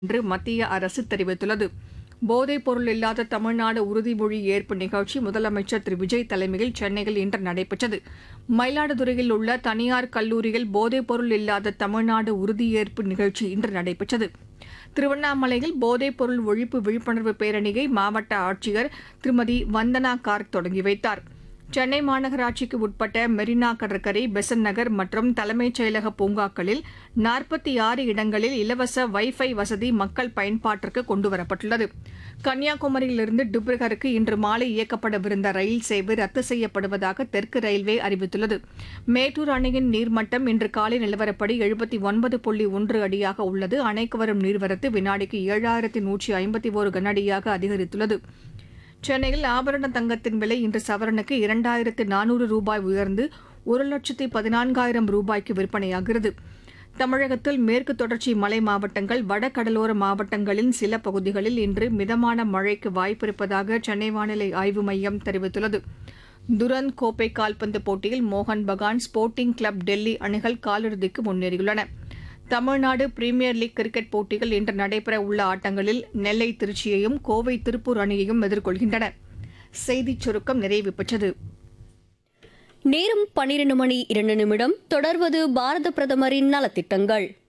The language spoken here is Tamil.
என்று மத்திய அரசு தெரிவித்துள்ளது போதைப் பொருள் இல்லாத தமிழ்நாடு உறுதிமொழி ஏற்பு நிகழ்ச்சி முதலமைச்சர் திரு விஜய் தலைமையில் சென்னையில் இன்று நடைபெற்றது மயிலாடுதுறையில் உள்ள தனியார் கல்லூரியில் போதைப் பொருள் இல்லாத தமிழ்நாடு உறுதியேற்பு நிகழ்ச்சி இன்று நடைபெற்றது திருவண்ணாமலையில் போதைப் பொருள் ஒழிப்பு விழிப்புணர்வு பேரணியை மாவட்ட ஆட்சியர் திருமதி வந்தனா கார்க் தொடங்கி வைத்தார் சென்னை மாநகராட்சிக்கு உட்பட்ட மெரினா கடற்கரை பெசன்ட் நகர் மற்றும் தலைமைச் செயலக பூங்காக்களில் நாற்பத்தி ஆறு இடங்களில் இலவச வைஃபை வசதி மக்கள் பயன்பாட்டிற்கு கொண்டுவரப்பட்டுள்ளது கன்னியாகுமரியிலிருந்து டிப்ருகருக்கு இன்று மாலை இயக்கப்படவிருந்த ரயில் சேவை ரத்து செய்யப்படுவதாக தெற்கு ரயில்வே அறிவித்துள்ளது மேட்டூர் அணையின் நீர்மட்டம் இன்று காலை நிலவரப்படி எழுபத்தி ஒன்பது புள்ளி ஒன்று அடியாக உள்ளது அணைக்கு வரும் நீர்வரத்து வினாடிக்கு ஏழாயிரத்தி நூற்றி ஐம்பத்தி ஒரு கனஅடியாக அதிகரித்துள்ளது சென்னையில் ஆபரண தங்கத்தின் விலை இன்று சவரனுக்கு இரண்டாயிரத்து நானூறு ரூபாய் உயர்ந்து ஒரு லட்சத்தி பதினான்காயிரம் ரூபாய்க்கு விற்பனையாகிறது தமிழகத்தில் மேற்கு தொடர்ச்சி மலை மாவட்டங்கள் வடகடலோர மாவட்டங்களின் சில பகுதிகளில் இன்று மிதமான மழைக்கு வாய்ப்பிருப்பதாக சென்னை வானிலை ஆய்வு மையம் தெரிவித்துள்ளது துரந்த் கோப்பை கால்பந்து போட்டியில் மோகன் பகான் ஸ்போர்ட்டிங் கிளப் டெல்லி அணிகள் காலிறுதிக்கு முன்னேறியுள்ளன தமிழ்நாடு பிரீமியர் லீக் கிரிக்கெட் போட்டிகள் இன்று நடைபெற உள்ள ஆட்டங்களில் நெல்லை திருச்சியையும் கோவை திருப்பூர் அணியையும் எதிர்கொள்கின்றன செய்திச் சுருக்கம் நிறைவு பெற்றது நேரம் பன்னிரண்டு மணி இரண்டு நிமிடம் தொடர்வது பாரத பிரதமரின் நலத்திட்டங்கள்